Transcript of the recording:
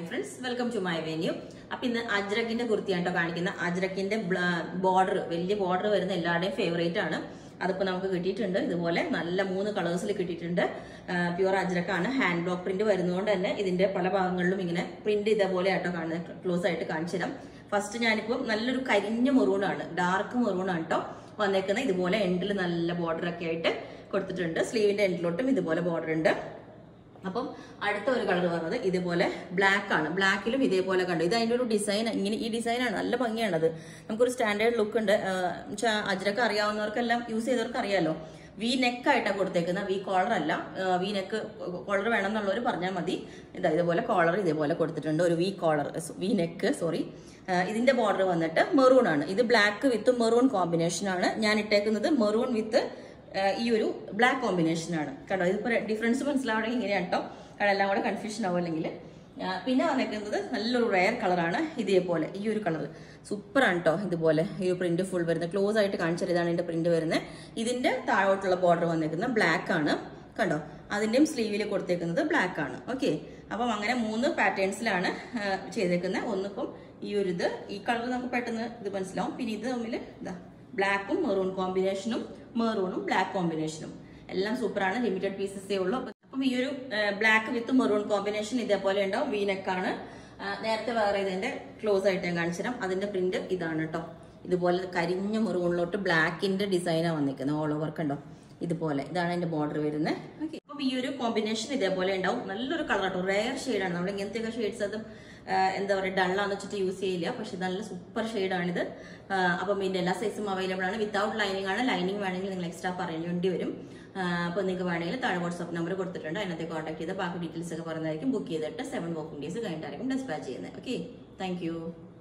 friends welcome to my venue അപ്പൊ ഇന്ന് അജ്രക്കിന്റെ കുർത്തിയാണ് കേട്ടോ കാണിക്കുന്ന അജ്രക്കിന്റെ ബോർഡർ വലിയ ബോർഡർ വരുന്ന എല്ലാവരുടെയും ഫേവറേറ്റ് ആണ് അതിപ്പോ നമുക്ക് കിട്ടിയിട്ടുണ്ട് ഇതുപോലെ നല്ല മൂന്ന് കളേഴ്സിൽ കിട്ടിയിട്ടുണ്ട് പ്യുവർ അജ്രക്കാണ് ഹാൻഡ് ബ്ലോക്ക് പ്രിന്റ് വരുന്നതുകൊണ്ട് തന്നെ ഇതിന്റെ പല ഭാഗങ്ങളിലും ഇങ്ങനെ പ്രിന്റ് ഇതേപോലെ ആട്ടോ കാണുന്നത് ക്ലോസ് ആയിട്ട് കാണിച്ചു തരാം ഫസ്റ്റ് ഞാനിപ്പോൾ നല്ലൊരു കരിഞ്ഞ മെറൂണാണ് ഡാർക്ക് മെറൂണാണ് കേട്ടോ വന്നേക്കുന്നത് ഇതുപോലെ എൻഡിൽ നല്ല ബോർഡർ ഒക്കെ ആയിട്ട് കൊടുത്തിട്ടുണ്ട് സ്ലീവിന്റെ എൻഡിലോട്ടും ഇതുപോലെ ബോർഡർ ഉണ്ട് അപ്പം അടുത്ത ഒരു കളർ പറഞ്ഞത് ഇതുപോലെ ബ്ലാക്ക് ആണ് ബ്ലാക്കിലും ഇതേപോലെ കണ്ടു ഇത് അതിന്റെ ഒരു ഡിസൈൻ ഇങ്ങനെ ഈ ഡിസൈനാണ് നല്ല ഭംഗിയാണത് നമുക്കൊരു സ്റ്റാൻഡേർഡ് ലുക്ക് ഉണ്ട് വെച്ചാൽ അജ്രക്ക് അറിയാവുന്നവർക്കെല്ലാം യൂസ് ചെയ്തവർക്ക് അറിയാലോ വി നെക്ക് ആയിട്ടാണ് കൊടുത്തേക്കുന്നത് വി കോളർ അല്ല വി നെക്ക് കോളർ വേണം എന്നുള്ളവർ പറഞ്ഞാൽ മതി ഇതാ ഇതുപോലെ കോളർ ഇതേപോലെ കൊടുത്തിട്ടുണ്ട് ഒരു V collar V neck sorry ഇതിന്റെ ബോർഡർ വന്നിട്ട് മെറൂൺ ആണ് ഇത് ബ്ലാക്ക് വിത്ത് മെറൂൺ കോമ്പിനേഷൻ ആണ് ഞാൻ ഇട്ടേക്കുന്നത് മെറൂൺ വിത്ത് ഈ ഒരു ബ്ലാക്ക് കോമ്പിനേഷൻ ആണ് കണ്ടോ ഇതിപ്പോ ഡിഫറൻസ് മനസ്സിലാവണമെങ്കിൽ ഇങ്ങനെയാണ് കേട്ടോ കാരണം എല്ലാം കൂടെ കൺഫ്യൂഷൻ ആവും അല്ലെങ്കിൽ പിന്നെ വന്നേക്കുന്നത് നല്ലൊരു റയർ കളറാണ് ഇതേപോലെ ഈ ഒരു കളർ സൂപ്പറാണ് കേട്ടോ ഇതുപോലെ ഈ പ്രിന്റ് ഫുൾ വരുന്നത് ക്ലോസ് ആയിട്ട് കാണിച്ചത് ഇതാണ് ഇതിന്റെ പ്രിന്റ് വരുന്നത് ഇതിന്റെ താഴോട്ടുള്ള ബോർഡർ വന്നേക്കുന്നത് ബ്ലാക്ക് ആണ് കണ്ടോ അതിന്റെയും സ്ലീവിൽ കൊടുത്തേക്കുന്നത് ബ്ലാക്ക് ആണ് ഓക്കെ അപ്പം അങ്ങനെ മൂന്ന് പാറ്റേൺസിലാണ് ചെയ്തേക്കുന്നത് ഒന്നിപ്പം ഈ ഒരു ഇത് ഈ കളർ നമുക്ക് പെട്ടെന്ന് ഇത് മനസ്സിലാവും പിന്നെ ഇത് തമ്മിൽ ഇതാ ബ്ലാക്കും മെറൂൺ കോമ്പിനേഷനും മെറൂണും ബ്ലാക്ക് കോമ്പിനേഷനും എല്ലാം സൂപ്പറാണ് ലിമിറ്റഡ് പീസസേ ഉള്ളൂ അപ്പം ഈ ഒരു ബ്ലാക്ക് വിത്ത് മെറൂൺ കോമ്പിനേഷൻ ഇതേപോലെ ഉണ്ടാവും വീനെക്കാണ് നേരത്തെ വേറെ ഇതിന്റെ ക്ലോസ് ആയിട്ട് ഞാൻ കാണിച്ചു തരാം അതിന്റെ പ്രിന്റ് ഇതാണ് കേട്ടോ ഇതുപോലെ കരിഞ്ഞ മെറൂണിലോട്ട് ബ്ലാക്കിന്റെ ഡിസൈനാണ് വന്നിരിക്കുന്നത് ഓൾ ഓവർ കണ്ടോ ഇതുപോലെ ഇതാണ് അതിന്റെ ബോർഡർ വരുന്നത് ഓക്കെ അപ്പം ഈ ഒരു കോമ്പിനേഷൻ ഇതേപോലെ ഉണ്ടാവും നല്ലൊരു കളർ കേട്ടോ റെയർ ഷെയ്ഡാണ് നമ്മൾ ഇങ്ങനത്തെയൊക്കെ ഷെയ്ഡ്സ് അതും എന്താ പറയുക ഡള്ളാന്ന് വെച്ചിട്ട് യൂസ് ചെയ്യില്ല പക്ഷെ നല്ല സൂപ്പർ ഷെയ്ഡാണിത് അപ്പം ഇതിന്റെ എല്ലാ സൈസും അവൈലബിൾ ആണ് വിത്തൗട്ട് ലൈനിങ് ആണ് ലൈനിങ് വേണമെങ്കിൽ നിങ്ങൾ എക്സ്ട്രാ പറയേണ്ടി വരും അപ്പോൾ നിങ്ങൾക്ക് വേണമെങ്കിൽ താഴെ വാട്സ്ആപ്പ് നമ്പർ കൊടുത്തിട്ടുണ്ട് അതിനകത്ത് കോൺടാക്ട് ചെയ്ത് ബാക്കി ഡീറ്റെയിൽസ് ഒക്കെ പറയുന്നതായിരിക്കും ബുക്ക് ചെയ്തിട്ട് സെവൻ വർക്കിംഗ് ഡേയ്സ് കഴിഞ്ഞിട്ടായിരിക്കും ഡിസ്പാച്ച് ചെയ്യുന്നത് ഓക്കെ താങ്ക്